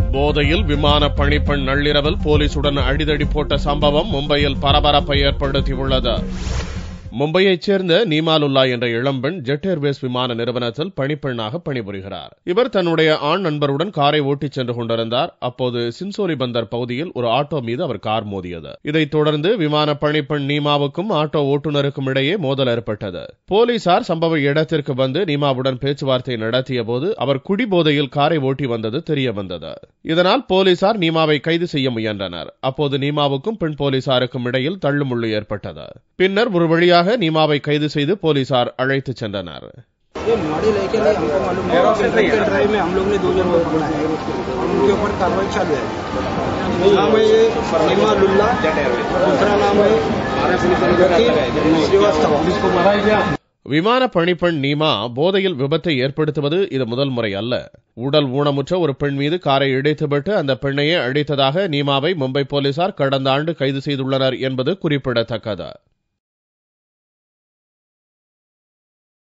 போதையில் விமான பணிப்பெண் நள்ளிரவில் போலீசுடன் அடிதடி போட்ட சம்பவம் மும்பையில் பரபரப்பை ஏற்படுத்தியுள்ளது மும்பையைச் சேர்ந்த நீமாலுல்லா என்ற இளம்பெண் ஜெட் ஏர்வேஸ் விமான நிறுவனத்தில் பணிப்பெண்ணாக பணிபுரிகிறார் இவர் தன்னுடைய ஆண் நண்பருடன் காரை ஓட்டிச் சென்று கொண்டிருந்தார் அப்போது சின்சோலி பந்தர் பகுதியில் ஒரு ஆட்டோ மீது அவர் கார் மோதியது இதைத் தொடர்ந்து விமான பணிப்பெண் நீமாவுக்கும் ஆட்டோ ஓட்டுநருக்கும் இடையே மோதல் ஏற்பட்டது போலீசார் சம்பவ இடத்திற்கு வந்து நீமாவுடன் பேச்சுவார்த்தை நடத்திய போது அவர் குடிபோதையில் காரை ஓட்டி வந்தது தெரிய வந்தது இதனால் போலீசார் நீமாவை கைது செய்ய முயன்றனர் அப்போது நீமாவுக்கும் பெண் போலீசாருக்கும் இடையில் தள்ளுமுள்ளு ஏற்பட்டது பின்னர் ஒரு வழியாக நீமாவை கைது செய்து போலீசார் அழைத்துச் சென்றனர் ये मॉडल है कि नहीं हमको मालूम नहीं ड्रिंक ड्राइव में हम लोग ने दो जन को पकड़ा है उनके ऊपर कार्रवाई चालू है नाम है ये नीमा लुल्ला दूसरा नाम है यकीन श्रीवास्तव விமான பணிப்பெண் நீமா போதையில் விபத்தை ஏற்படுத்துவது இது முதல் முறை அல்ல உடல் ஊனமுற்ற ஒரு பெண் மீது காரை இடித்துவிட்டு அந்த பெண்ணையே அழித்ததாக நீமாவை மும்பை போலீசார் கடந்த ஆண்டு கைது செய்துள்ளனர் என்பது குறிப்பிடத்தக்கது